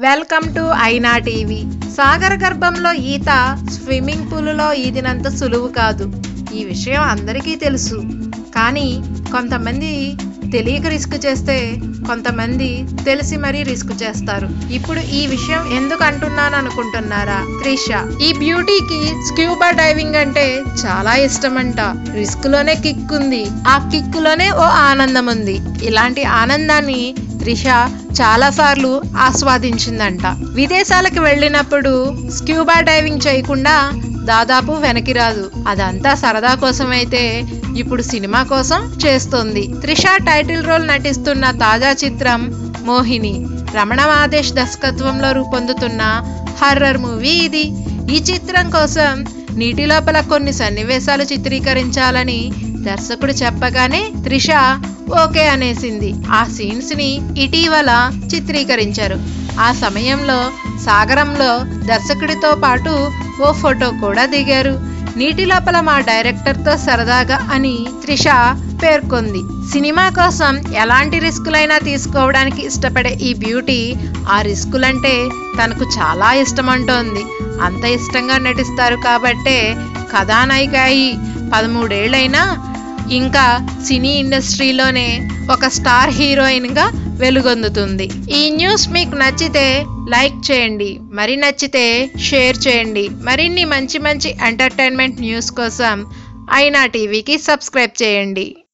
welcome to ఐనా TV సాగర గర్భంలో ఈత స్విమ్మింగ్ పూలులో ఈదినంత సులువు కాదు ఈ విషయం అందరికీ తెలుసు కానీ కొంతమంది తెలియక రిస్క్ చేస్తే కొంతమంది తెలిసి మరీ రిస్క్ చేస్తారు ఇప్పుడు ఈ విషయం ఎందుకు అంటున్నాను అనుకుంటున్నారా త్రిష ఈ బ్యూటీకి స్క్యూబా డైవింగ్ అంటే చాలా ఇష్టమంట రిస్క్ లోనే కిక్ ఉంది ఆ కిక్ లోనే ఓ ఆనందం ఉంది ఇలాంటి ఆనందాన్ని త్రిష చాలా సార్లు ఆస్వాదించిందంట విదేశాలకు వెళ్ళినప్పుడు స్క్యూబా డైవింగ్ చేయకుండా దాదాపు వెనక్కి రాదు అదంతా సరదా కోసం అయితే ఇప్పుడు సినిమా కోసం చేస్తోంది త్రిష టైటిల్ రోల్ నటిస్తున్న తాజా చిత్రం మోహిని రమణ మాదేశ్ దర్శకత్వంలో రూపొందుతున్న హర్రర్ మూవీ ఇది ఈ చిత్రం కోసం నీటి లోపల కొన్ని సన్నివేశాలు చిత్రీకరించాలని దర్శకుడు చెప్పగానే త్రిష ఓకే అనేసింది ఆ సీన్స్ ని ఇటీవల చిత్రీకరించారు ఆ సమయంలో సాగరంలో దర్శకుడితో పాటు ఓ ఫోటో కూడా దిగారు నీటి లోపల మా డైరెక్టర్తో సరదాగా అని త్రిష పేర్కొంది సినిమా కోసం ఎలాంటి రిస్కులైనా తీసుకోవడానికి ఇష్టపడే ఈ బ్యూటీ ఆ రిస్కులంటే తనకు చాలా ఇష్టమంటోంది అంత ఇష్టంగా నటిస్తారు కాబట్టే కథానాయిక అయి పదమూడేళ్లైనా ఇంకా సినీ ఇండస్ట్రీలోనే ఒక స్టార్ హీరోయిన్గా వెలుగొందుతుంది ఈ న్యూస్ మీకు నచ్చితే లైక్ చేయండి మరి నచ్చితే షేర్ చేయండి మరిన్ని మంచి మంచి ఎంటర్టైన్మెంట్ న్యూస్ కోసం ఐనా టీవీకి సబ్స్క్రైబ్ చేయండి